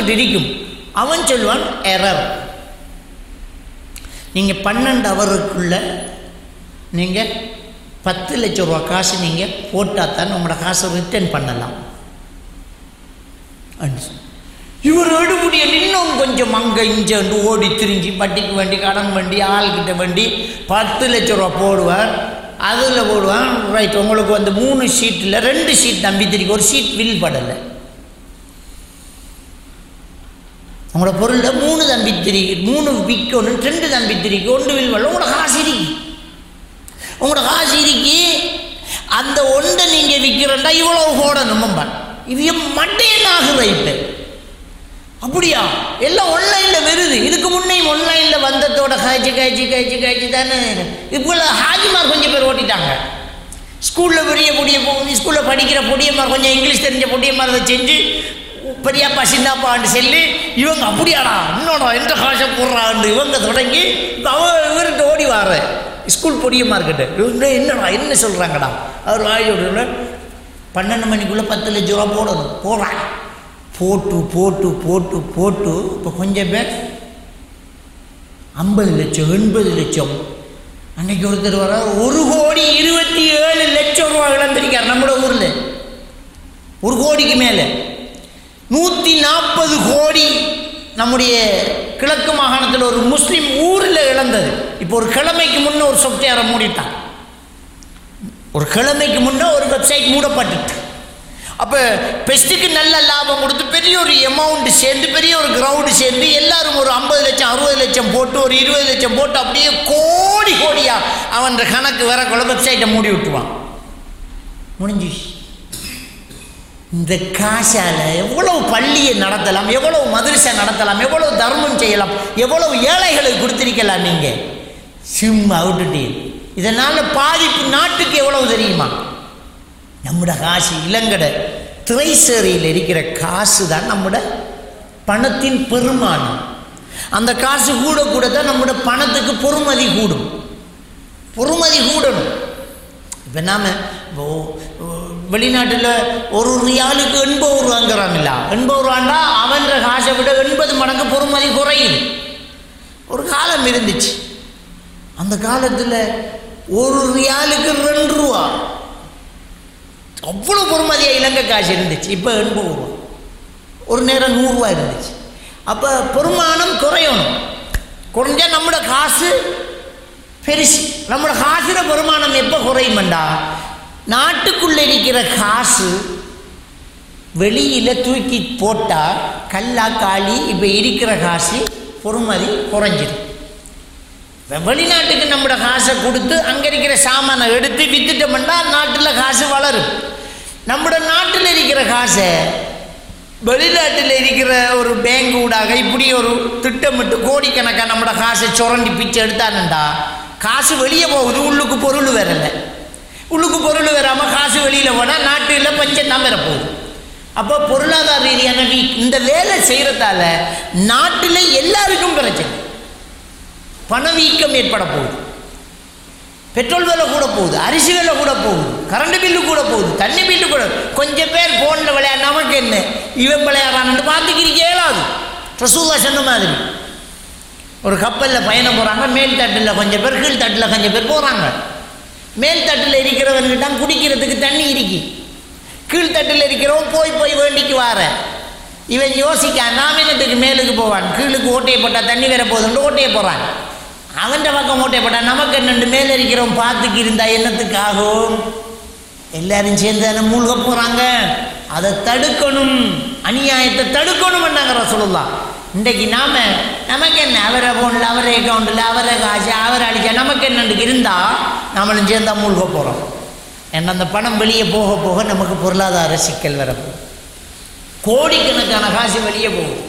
கணக்கிட்டு இருக்கும் அவன் சொல்லுவான் எரர் நீங்கள் பன்னெண்டு அவருக்குள்ள நீங்கள் பத்து லட்ச ரூபா காசு நீங்கள் போட்டால் தான் உங்களோட காசை ரிட்டர்ன் பண்ணலாம் அப்படின்னு சொன்னான். இவர் எடுபடிய இன்னும் கொஞ்சம் அங்கே இங்கே ஓடி திரிஞ்சு வட்டிக்கு வேண்டி கடன் வேண்டி ஆள்கிட்ட வேண்டி பத்து லட்ச ரூபா போடுவார் அதில் போடுவான் ரைட் உங்களுக்கு வந்து மூணு ஷீட்டில் ரெண்டு ஷீட் நம்பி திரிக்கு ஒரு ஷீட் வில் படலை உங்களோட பொருளில் மூணு தம்பி திரிக்கு மூணு விற்கணும் ரெண்டு தம்பி திரிக்கு ஒன்று வில் படல உங்களோட காசு இருக்கு உங்களோட காசு இருக்கு அந்த ஒன்றை நீங்கள் விற்கிறண்டா இவ்வளோ போடணும் நம்பான் இது மட்டையன் ஆகுற இப்போ அப்படியா எல்லாம் ஆன்லைனில் வருது இதுக்கு முன்னையும் ஆன்லைனில் வந்ததோட காய்ச்சி காய்ச்சி காய்ச்சி காய்ச்சி தானே இப்போ ஹாஜிமார் கொஞ்சம் பேர் ஓட்டிட்டாங்க ஸ்கூலில் பெரிய பொடிய ஸ்கூலில் படிக்கிற பொடியம்மார் கொஞ்சம் இங்கிலீஷ் தெரிஞ்ச பொடியம்மார் அதை செஞ்சு பெரியப்பா சின்னப்பான்னு சொல்லி இவங்க அப்படியாடா இன்னொடா எந்த காசை போடுறான்னு இவங்க தொடங்கி இப்ப அவ இவர்கிட்ட ஓடி வார ஸ்கூல் பொடியம்மார்கிட்ட இவங்க என்னடா என்ன சொல்கிறாங்கடா அவர் வாயோட பன்னெண்டு மணிக்குள்ளே பத்து லட்ச ரூபா போடணும் போடுறான் போட்டு போட்டு போட்டு போட்டு இப்போ கொஞ்சம் பேர் ஐம்பது லட்சம் எண்பது லட்சம் அன்னைக்கு ஒருத்தர் வர ஒரு கோடி இருபத்தி ஏழு லட்சம் ரூபா இழந்திருக்கார் நம்மளோட ஊரில் ஒரு கோடிக்கு மேலே நூற்றி நாற்பது கோடி நம்முடைய கிழக்கு மாகாணத்தில் ஒரு முஸ்லீம் ஊரில் இழந்தது இப்போ ஒரு கிழமைக்கு முன்னே ஒரு சொப்டையாரை மூடிட்டான் ஒரு கிழமைக்கு முன்னே ஒரு வெப்சைட் மூடப்பட்டுட்டு அப்போ பெஸ்ட்டுக்கு நல்ல லாபம் கொடுத்து பெரிய ஒரு அமௌண்ட் சேர்ந்து பெரிய ஒரு கிரவுண்டு சேர்ந்து எல்லாரும் ஒரு ஐம்பது லட்சம் அறுபது லட்சம் போட்டு ஒரு இருபது லட்சம் போட்டு அப்படியே கோடி கோடியா அவன் கணக்கு வரக்குள்ள வெப்சைட்டை மூடி விட்டுவான் முடிஞ்சிச்சு இந்த காசால் எவ்வளவு பள்ளியை நடத்தலாம் எவ்வளவு மதுரசை நடத்தலாம் எவ்வளவு தர்மம் செய்யலாம் எவ்வளவு ஏழைகளுக்கு கொடுத்திருக்கலாம் நீங்கள் சும்மா விட்டுட்டீங்க இதனால் பாதிப்பு நாட்டுக்கு எவ்வளவு தெரியுமா நம்முடைய காசு இளங்கடை திரைசேரியில் இருக்கிற காசு தான் நம்முட பணத்தின் பெருமானம் அந்த காசு கூட கூட தான் நம்முடைய பணத்துக்கு பொறுமதி கூடும் பொறுமதி கூடணும் இப்போ நாம் வெளிநாட்டில் ஒரு ரியாலுக்கு எண்பது ரூபாங்கிறான்ல எண்பது ரூபாண்டா அவன்ற காசை விட எண்பது மடங்கு பொறுமதி குறையுது ஒரு காலம் இருந்துச்சு அந்த காலத்தில் ஒரு ரியாலுக்கு ரெண்டு ரூபா அவ்வளோ பொறுமதியாக இலங்கை காசு இருந்துச்சு இப்போ எண்பது ரூபா ஒரு நேரம் நூறுரூவா இருந்துச்சு அப்போ பெருமானம் குறையணும் குறைஞ்சா நம்மளோட காசு பெருசு நம்மளோட காசுல பெருமானம் எப்போ குறையுமெண்டா நாட்டுக்குள்ளே இருக்கிற காசு வெளியில் தூக்கி போட்டால் கல்லா காளி இப்போ இருக்கிற காசு பொறுமதி குறைஞ்சிடும் இப்ப வெளிநாட்டுக்கு நம்மளோட காசை கொடுத்து அங்கே இருக்கிற சாமானை எடுத்து வித்துட்டோம்னா நாட்டில் காசு வளரும் நம்மளோட நாட்டில் இருக்கிற காசை வெளிநாட்டில் இருக்கிற ஒரு பேங்க் ஊடாக இப்படி ஒரு திட்டமிட்டு கோடிக்கணக்காக நம்மளோட காசை சுரண்டி பிச்சை எடுத்தானுண்டா காசு வெளியே போகுது உள்ளுக்கு பொருள் வரல உள்ளுக்கு பொருள் வராமல் காசு வெளியில் போனால் நாட்டில் பஞ்சம் தான் வரப்போகுது அப்போ பொருளாதார ரீதியான வீக் இந்த வேலை செய்கிறதால நாட்டில் எல்லாருக்கும் பிரச்சனை பணவீக்கம் ஏற்பட போகுது பெட்ரோல் விலை கூட போகுது அரிசி விலை கூட போகுது கரண்ட் பில்லு கூட போகுது தண்ணி பில்லு கூட கொஞ்சம் பேர் ஃபோனில் விளையாட நமக்கு என்ன இவன் விளையாடுறான்னு பார்த்துக்கிறீங்க இயலாது ரசூலா சொன்ன மாதிரி ஒரு கப்பலில் பயணம் போகிறாங்க மேல் தட்டில் கொஞ்சம் பேர் கீழ் தட்டில் கொஞ்சம் பேர் போகிறாங்க மேல் தட்டில் இருக்கிறவனுக்கு தான் குடிக்கிறதுக்கு தண்ணி இருக்கு கீழ்த்தட்டில் இருக்கிறவன் போய் போய் வேண்டிக்கு வார இவன் யோசிக்க நாம் என்னத்துக்கு மேலுக்கு போவான் கீழுக்கு ஓட்டையை போட்டால் தண்ணி வேற போகுதுன்னு ஓட்டையை போகிறான் அவன் பக்கம் ஓட்டையை போட்டான் நமக்கு என்னண்டு மேலே இருக்கிறவன் பார்த்துக்கு இருந்தா என்னத்துக்கு ஆகும் எல்லாரும் சேர்ந்து தானே மூழ்க போகிறாங்க அதை தடுக்கணும் அநியாயத்தை தடுக்கணும் நாங்கள் சொல்லலாம் இன்றைக்கு நாம நமக்கு என்ன அவரை அக்கௌண்ட்டில் அவரை அக்கௌண்ட்டில் அவரை காசு அவரை அழிச்சா நமக்கு என்னண்டு இருந்தால் நம்மளும் சேர்ந்தா மூழ்க போகிறோம் ஏன்னா அந்த பணம் வெளியே போக போக நமக்கு பொருளாதார சிக்கல் வரப்போகுது கோடிக்கணக்கான காசு வெளியே போகுது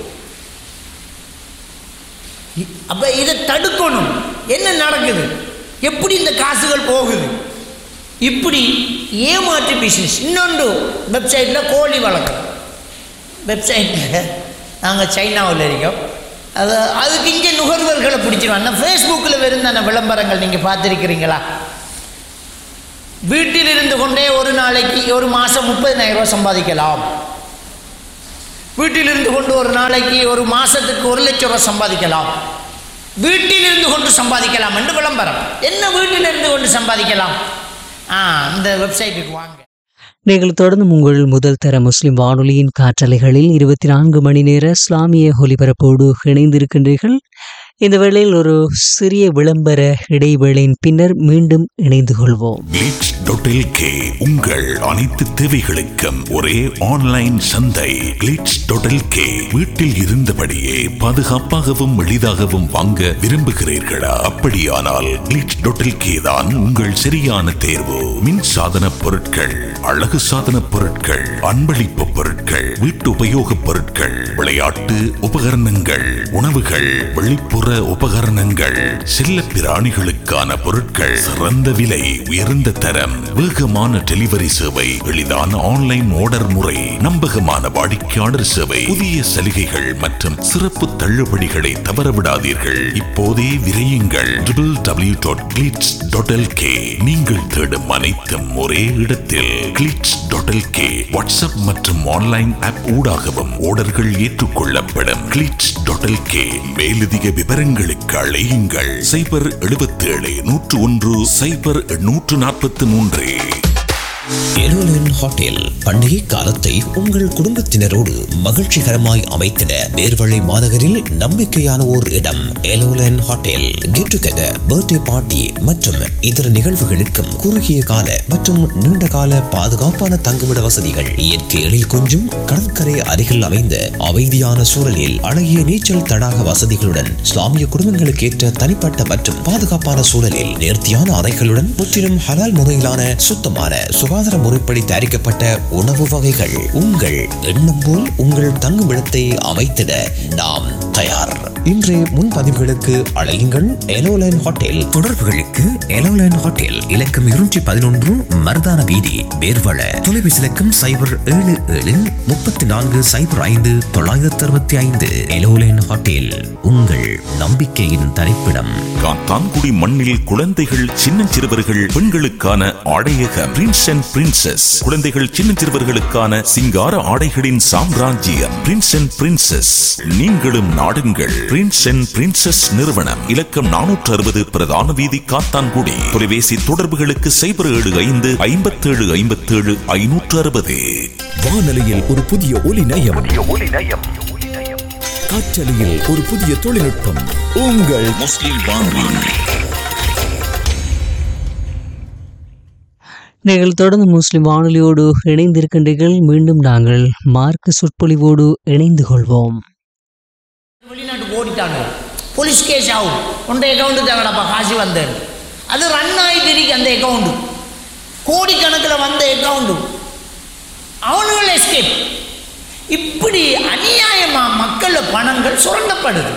இ- அப்ப இதை தடுக்கணும் என்ன நடக்குது எப்படி இந்த காசுகள் போகுது இப்படி ஏமாற்று பிஸ்னஸ் இன்னொன்று வெப்சைட்டில் கோழி வளர்க்குறோம் வெப்சைட்டில் நாங்கள் சைனாவில் இருக்கோம் அது அதுக்கு இங்கே நுகர்வோர்களை பிடிச்சிருவாங்க ஃபேஸ்புக்கில் வெறும் விளம்பரங்கள் நீங்கள் பார்த்துருக்கிறீங்களா வீட்டில் இருந்து கொண்டே ஒரு நாளைக்கு ஒரு மாதம் முப்பதினாயிரம் ரூபாய் சம்பாதிக்கலாம் வீட்டிலிருந்து கொண்டு ஒரு நாளைக்கு ஒரு மாசத்துக்கு ஒரு லட்சம் ரூபாய் சம்பாதிக்கலாம் வீட்டிலிருந்து கொண்டு சம்பாதிக்கலாம் என்று விளம்பரம் என்ன வீட்டிலிருந்து கொண்டு சம்பாதிக்கலாம் ஆ இந்த வெப்சைட்டுக்கு வாங்க நீங்கள் தொடர்ந்து உங்கள் முதல் தர முஸ்லிம் வானொலியின் காற்றலைகளில் இருபத்தி நான்கு மணி நேர இஸ்லாமிய ஒலிபரப்போடு இணைந்திருக்கின்றீர்கள் இந்த வேளையில் ஒரு சிறிய விளம்பர இடைவேளையின் பின்னர் மீண்டும் இணைந்து கொள்வோம் கிளிட்ஸ் டாட் கே உங்கள் அனைத்து தேவைகளுக்கும் ஒரே ஆன்லைன் சந்தை கிளிட்ஸ் டாட் கே வீட்டில் இருந்தபடியே பாதுகாப்பாகவும் எளிதாகவும் வாங்க விரும்புகிறீர்களா அப்படியானால் கிளிட்ஸ் டாட் கே தான் உங்கள் சரியான தேர்வு மின் சாதன பொருட்கள் அழகு சாதன பொருட்கள் அன்பளிப்பு பொருட்கள் வீட்டு உபயோகப் பொருட்கள் விளையாட்டு உபகரணங்கள் உணவுகள் வெளிப்புற உபகரணங்கள் செல்ல பிராணிகளுக்கான பொருட்கள் சிறந்த விலை உயர்ந்த தரம் வேகமான டெலிவரி சேவை எளிதான ஆன்லைன் ஆர்டர் முறை நம்பகமான வாடிக்கையாளர் சேவை புதிய சலுகைகள் மற்றும் சிறப்பு தள்ளுபடிகளை தவறவிடாதீர்கள் இப்போதே விரையுங்கள் W dot Glitz dot K நீங்கள் தேடும் அனைத்தும் ஒரே இடத்தில் கிளிட்ஸ் டாட் கே வாட்ஸ்அப் மற்றும் ஆன்லைன் ஆப் ஊடாகவும் ஆர்டர்கள் ஏற்றுக்கொள்ளப்படும் கிளிட்ஸ் டாட் கே மேலதிக விவரங்களுக்கு அழையுங்கள் சைபர் 77 நூற்று ஒன்று சைபர் நூற்று நாற்பத்தி மூன்று எருலன் ஹோட்டல் பண்டிகை காலத்தை உங்கள் குடும்பத்தினரோடு மகிழ்ச்சிகரமாய் அமைத்திட நேர்வழி மாநகரில் நம்பிக்கையான ஓர் இடம் எலோலன் hotel get together birthday party மற்றும் இதர நிகழ்வுகளுக்கும் குறுகிய கால மற்றும் நீண்ட கால பாதுகாப்பான தங்குமிட வசதிகள் இயற்கை எழில் கொஞ்சும் கடற்கரை அருகில் அமைந்த அமைதியான சூழலில் அழகிய நீச்சல் தடாக வசதிகளுடன் இஸ்லாமிய குடும்பங்களுக்கு ஏற்ற தனிப்பட்ட மற்றும் பாதுகாப்பான சூழலில் நேர்த்தியான அறைகளுடன் முற்றிலும் ஹலால் முறையிலான சுத்தமான சுகாதார முறைப்படி தயாரிக்கப்பட்ட உணவு வகைகள் உங்கள் எண்ணம் போல் உங்கள் தங்குமிடத்தை அமைத்திட நாம் தயார் இன்றைய முன்பதிவுகளுக்கு அழையுங்கள் எலோலைன் ஹோட்டல் தொடர்புகளுக்கு எலோலைன் ஹோட்டல் இலக்கம் இருநூற்றி பதினொன்று மருதான வீதி வேர்வள தொலைபேசி இலக்கம் சைபர் ஏழு ஏழு முப்பத்தி நான்கு சைபர் ஐந்து தொள்ளாயிரத்தி அறுபத்தி ஐந்து எலோலைன் ஹோட்டல் உங்கள் நம்பிக்கையின் தரிப்பிடம் காத்தான்குடி மண்ணில் குழந்தைகள் சின்னஞ்சிறுவர்கள் பெண்களுக்கான ஆடையக பிரின்ஸ் அண்ட் பிரின்சஸ் குழந்தைகள் சின்னஞ்சிறுவர்களுக்கான சிங்கார ஆடைகளின் சாம்ராஜ்யம் பிரின்ஸ் அண்ட் பிரின்சஸ் நீங்களும் நாடுங்கள் பிரின்ஸ் அண்ட் பிரின்சஸ் நிறுவனம் இலக்கம் நானூற்று அறுபது பிரதான வீதி காத்தான்குடி தொலைபேசி தொடர்புகளுக்கு சைபர் ஏழு ஐந்து ஐம்பத்தேழு ஐம்பத்தேழு ஐநூற்று அறுபது வானொலியில் ஒரு புதிய ஒலி நயம் காற்றலையில் ஒரு புதிய தொழில்நுட்பம் உங்கள் முஸ்லிம் வானொலி நீங்கள் தொடர்ந்து முஸ்லிம் வானொலியோடு இணைந்திருக்கின்றீர்கள் மீண்டும் நாங்கள் மார்க்க சொற்பொழிவோடு இணைந்து கொள்வோம் வெளிநாட்டுக்கு ஓடிட்டாங்க போலீஸ் கேஸ் ஆகும் உண்ட அக்கௌண்ட்டு தேவைடப்பா காசு வந்தேன் அது ரன் ஆகிட்டு இருக்கு அந்த அக்கௌண்ட்டு கோடிக்கணக்கில் வந்த அக்கௌண்ட்டு அவனுங்கள் எஸ்கேப் இப்படி அநியாயமா மக்கள் பணங்கள் சுரண்டப்படுது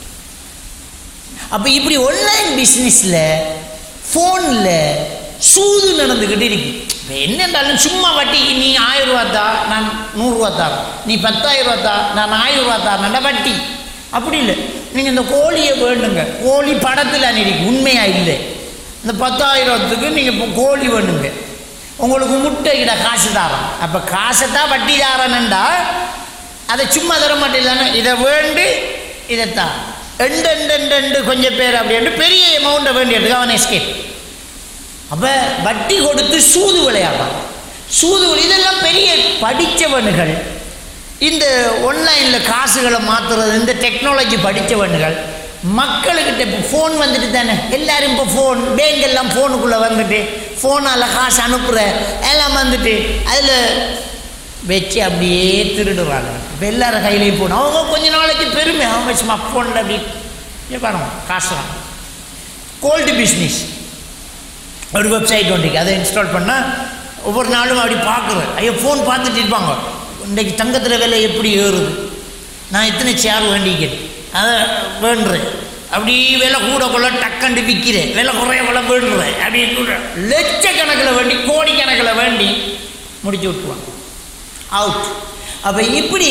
அப்போ இப்படி ஆன்லைன் பிஸ்னஸில் ஃபோனில் சூது நடந்துக்கிட்டு இருக்கு இப்போ என்னென்றாலும் சும்மா வட்டிக்கு நீ ஆயிரம் ரூபா தா நான் நூறுரூவா தரேன் நீ பத்தாயிரம் ரூபா தா நான் ஆயிரம் ரூபா தரேன்டா வட்டி அப்படி இல்லை நீங்கள் இந்த கோழியை வேண்டுங்க கோழி படத்தில் இருக்கு உண்மையாக இல்லை இந்த பத்தாயிரத்துக்கு நீங்கள் இப்போ கோழி வேணுங்க உங்களுக்கு முட்டை கிட்ட காசு தாரோம் அப்போ காசை தான் வட்டி தாரணுண்டா அதை சும்மா தர மாட்டேன் இதை வேண்டு இதைத்தான் ரெண்டு ரெண்டு ரெண்டு ரெண்டு கொஞ்சம் பேர் அப்படின்ட்டு பெரிய அமௌண்ட்டை வேண்டியதுக்கு அவன் எஸ்கேப் அப்போ வட்டி கொடுத்து சூது விளையாடுறான் சூது விளை- இதெல்லாம் பெரிய படித்தவனுகள் இந்த ஆன்லைனில் காசுகளை மாற்றுறது இந்த டெக்னாலஜி படித்தவனுகள் மக்களுக்கிட்ட இப்போ ஃபோன் வந்துட்டு தானே எல்லாரும் இப்போ ஃபோன் பேங்க் எல்லாம் ஃபோனுக்குள்ளே வந்துட்டு ஃபோனால் காசு அனுப்புகிற எல்லாம் வந்துட்டு அதில் வச்சு அப்படியே திருடுறாங்க இப்போ எல்லாரும் கையிலையும் ஃபோன் அவங்க கொஞ்ச நாளைக்கு பெருமை அவங்க சும்மா ஃபோனில் அப்படி இங்க பாருங்க காசுலாம் கோல்டு பிஸ்னஸ் ஒரு வெப்சைட் ஒன்றைக்கு அதை இன்ஸ்டால் பண்ணால் ஒவ்வொரு நாளும் அப்படி பார்க்குறேன் ஐயோ ஃபோன் பார்த்துட்டு இருப்பாங்க இன்றைக்கு தங்கத்தில் விலை எப்படி ஏறுது நான் இத்தனை சேர் வேண்டிக்கிறேன் அதை வேண்டுறேன் அப்படி விலை கூட கொள்ள டக்கண்டு விற்கிறேன் விலை குறைய கொள்ள வேண்டுறேன் அப்படி கூட லட்சக்கணக்கில் வேண்டி கோடிக்கணக்கில் வேண்டி முடிச்சு விட்டுருவாங்க அவுட் அப்போ இப்படி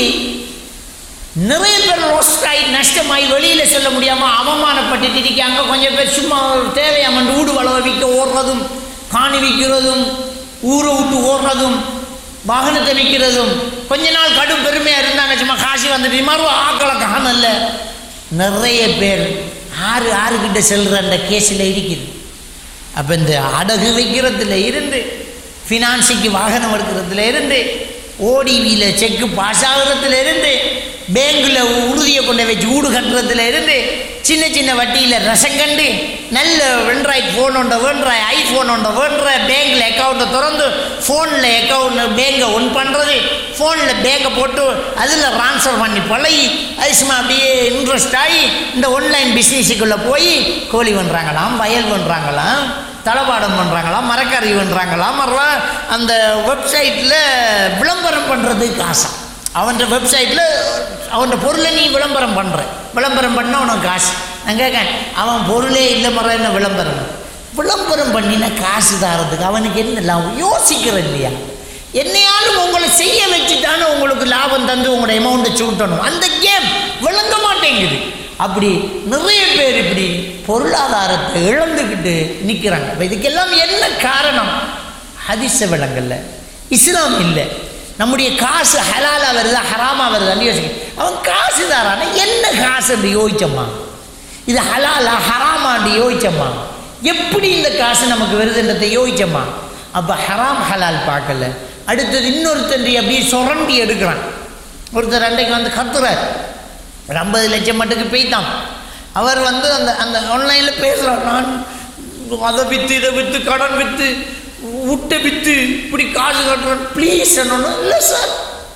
நிறைய பேர் ரோஸ்ட் ஆகி நஷ்டமாகி வெளியில் சொல்ல முடியாமல் அவமானப்பட்டுட்டு இருக்காங்க கொஞ்சம் பேர் சும்மா ஒரு தேவையாமண்டு ஊடு வளவை விற்க ஓடுறதும் காணி விற்கிறதும் ஊரை விட்டு ஓடுறதும் வாகனத்தை விற்கிறதும் கொஞ்ச நாள் கடும் பெருமையாக இருந்தாங்க சும்மா காசி வந்துட்டு மறுவா ஆக்களை காணல நிறைய பேர் ஆறு ஆறுகிட்ட செல்ற அந்த கேஸில் இருக்குது அப்போ இந்த அடகு வைக்கிறதுல இருந்து ஃபினான்ஸுக்கு வாகனம் எடுக்கிறதுல இருந்து ஓடிவியில் செக்கு பாஸ் ஆகுறதுல இருந்து பேங்கில் உறுதியை கொண்டு வச்சு வீடு கட்டுறதுல இருந்து சின்ன சின்ன வட்டியில் ரசம் கண்டு நல்ல வெண்ட்ராய்ட் ஃபோன் உண்ட வேண்ட்ராய் ஐஃபோன் உண்ட வேண்ட்ர பேங்கில் அக்கௌண்ட்டை திறந்து ஃபோனில் அக்கௌண்ட் பேங்கை ஒன் பண்ணுறது ஃபோனில் பேங்கை போட்டு அதில் ட்ரான்ஸ்ஃபர் பண்ணி பழகி அது சும்மா அப்படியே இன்ட்ரெஸ்ட் ஆகி இந்த ஆன்லைன் பிஸ்னஸுக்குள்ளே போய் கோழி பண்ணுறாங்களாம் வயல் பண்ணுறாங்களாம் தளபாடம் பண்ணுறாங்களாம் மரக்கறி பண்ணுறாங்களாம் மறுவா அந்த வெப்சைட்டில் விளம்பரம் பண்ணுறதுக்கு ஆசை அவன் வெப்சைட்டில் அவன் பொருளை நீ விளம்பரம் பண்ணுற விளம்பரம் பண்ணால் உனக்கு காசு நான் கேட்கேன் அவன் பொருளே இல்லை மரம் என்ன விளம்பரம் விளம்பரம் பண்ணினா காசு தாரதுக்கு அவனுக்கு என்ன லாபம் யோசிக்கிற இல்லையா என்னையாலும் உங்களை செய்ய வச்சுட்டானு உங்களுக்கு லாபம் தந்து உங்களோட அமௌண்ட்டை சூட்டணும் அந்த கேம் விளங்க மாட்டேங்குது அப்படி நிறைய பேர் இப்படி பொருளாதாரத்தை இழந்துக்கிட்டு நிற்கிறாங்க இப்போ இதுக்கெல்லாம் என்ன காரணம் ஹதிச விலங்கல்ல இஸ்லாம் இல்லை நம்முடைய காசு ஹலாலா வருதா ஹராமா வருதான்னு யோசிக்க அவன் காசு தாரான என்ன காசு என்று யோசிச்சம்மா இது ஹலாலா ஹராமான்னு யோசிச்சம்மா எப்படி இந்த காசு நமக்கு வருதுன்றதை யோசிச்சம்மா அப்போ ஹராம் ஹலால் பார்க்கல அடுத்தது இன்னொருத்தன்றி அப்படியே சுரண்டி எடுக்கிறான் ஒருத்தர் அன்றைக்கு வந்து கத்துறார் ஒரு ஐம்பது லட்சம் மட்டுக்கு போய்த்தான் அவர் வந்து அந்த அந்த ஆன்லைனில் பேசுகிறார் நான் அதை விற்று இதை விற்று கடன் விற்று விட்டு விற்று இப்படி காசு கட்டுறேன் ப்ளீஸ் என்னன்னு இல்லை சார்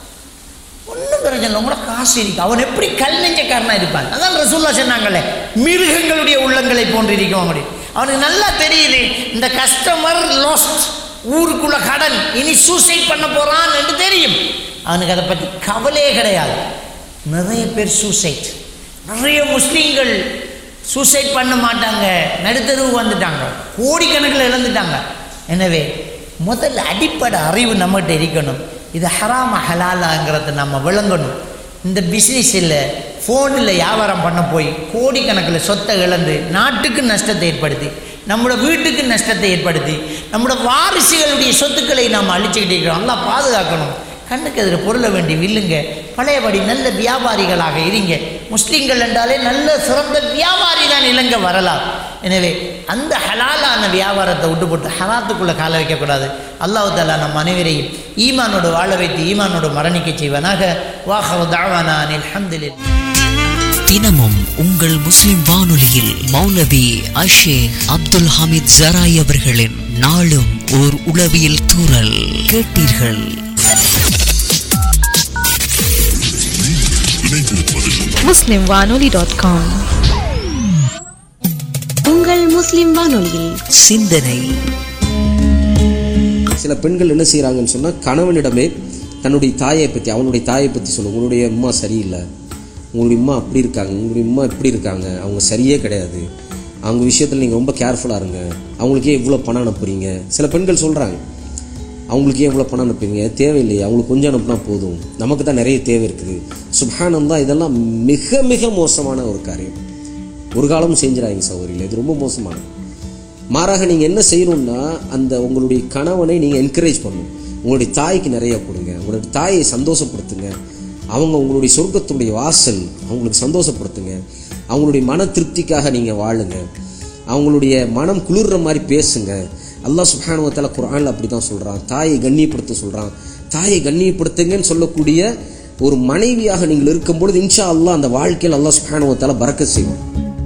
ஒன்றும் பிரச்சனை இல்லை உங்களோட காசு இருக்கு அவன் எப்படி கல் நெஞ்சக்காரனாக இருப்பான் அதான் ரசூல்லா சொன்னாங்களே மிருகங்களுடைய உள்ளங்களை போன்று இருக்கும் அப்படி அவனுக்கு நல்லா தெரியுது இந்த கஸ்டமர் லாஸ்ட் ஊருக்குள்ள கடன் இனி சூசைட் பண்ண போறான் என்று தெரியும் அவனுக்கு அதை பற்றி கவலையே கிடையாது நிறைய பேர் சூசைட் நிறைய முஸ்லீம்கள் சூசைட் பண்ண மாட்டாங்க நடுத்தருவு வந்துட்டாங்க கோடிக்கணக்கில் இழந்துட்டாங்க எனவே முதல்ல அடிப்படை அறிவு நம்மகிட்ட இருக்கணும் இது ஹராம ஹலாலாங்கிறத நம்ம விளங்கணும் இந்த பிஸ்னஸில் ஃபோனில் வியாபாரம் பண்ண போய் கோடிக்கணக்கில் சொத்தை இழந்து நாட்டுக்கு நஷ்டத்தை ஏற்படுத்தி நம்மளோட வீட்டுக்கு நஷ்டத்தை ஏற்படுத்தி நம்மளோட வாரிசுகளுடைய சொத்துக்களை நாம் அழிச்சுக்கிட்டு இருக்கிறோம் நல்லா பாதுகாக்கணும் கண்ணுக்கு எதிர பொருளை வேண்டி வில்லுங்க பழையபடி நல்ல வியாபாரிகளாக இருங்க முஸ்லீம்கள் என்றாலே நல்ல சிறந்த வியாபாரி தான் இலங்கை வரலாம் எனவே அந்த ஹலாலான வியாபாரத்தை விட்டு போட்டு ஹராத்துக்குள்ளே கால வைக்கக்கூடாது அல்லாஹ் தாலா நம் அனைவரையும் ஈமானோடு வாழ வைத்து ஈமானோடு மரணிக்க செய்வனாக வாஹவ தாவானா அல்ஹம்துலில்லாஹ் தினமும் உங்கள் முஸ்லிம் வானொலியில் மௌலவி அஷேக் அப்துல் ஹமீத் ஜராய் அவர்களின் நாளும் ஓர் உளவியல் தூறல் கேட்டீர்கள் muslimwanoli.com உங்கள் முஸ்லிம் வானொலியில் சிந்தனை சில பெண்கள் என்ன செய்கிறாங்கன்னு சொன்னால் கணவனிடமே தன்னுடைய தாயை பற்றி அவனுடைய தாயை பற்றி சொல்லும் உங்களுடைய அம்மா சரியில்லை உங்களுடைய அம்மா அப்படி இருக்காங்க உங்களுடைய அம்மா இப்படி இருக்காங்க அவங்க சரியே கிடையாது அவங்க விஷயத்தில் நீங்கள் ரொம்ப கேர்ஃபுல்லாக இருங்க அவங்களுக்கே இவ்வளோ பணம் அனுப்புறீங்க சில பெண்கள் சொல்கிறாங்க அவங்களுக்கே எவ்வளோ பணம் அனுப்புவீங்க தேவையில்லையே அவங்களுக்கு கொஞ்சம் அனுப்புனா போதும் நமக்கு தான் நிறைய தேவை இருக்குது சுப்ஹானம் தான் இதெல்லாம் மிக மிக மோசமான ஒரு காரியம் ஒரு காலமும் செஞ்சிடாதீங்க சௌகரியில் இது ரொம்ப மோசமானது மாறாக நீங்கள் என்ன செய்யணும்னா அந்த உங்களுடைய கணவனை நீங்கள் என்கரேஜ் பண்ணணும் உங்களுடைய தாய்க்கு நிறைய கொடுங்க உங்களுடைய தாயை சந்தோஷப்படுத்துங்க அவங்க உங்களுடைய சொர்க்கத்துடைய வாசல் அவங்களுக்கு சந்தோஷப்படுத்துங்க அவங்களுடைய மன திருப்திக்காக நீங்கள் வாழுங்க அவங்களுடைய மனம் குளிர்ற மாதிரி பேசுங்க அல்லாஹ் சுப்ஹானுவத்தால குர்ஆன்ல அப்படி தான் சொல்கிறான் தாயை கண்ணியப்படுத்த சொல்கிறான் தாயை கண்ணியப்படுத்துங்கன்னு சொல்லக்கூடிய ஒரு மனைவியாக நீங்கள் இருக்கும் பொழுது இன்ஷா அல்லாஹ் அந்த வாழ்க்கையில் அல்லாஹ் சுப்ஹானுவத்தால பறக்க செய்வோம்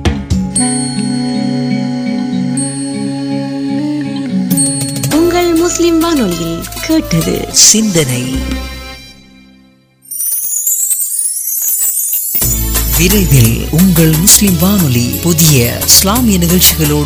உங்கள் முஸ்லிம் வானொலியில் கேட்டது சிந்தனை விரைவில் உங்கள் முஸ்லிம் வானொலி புதிய இஸ்லாமிய நிகழ்ச்சிகளோடு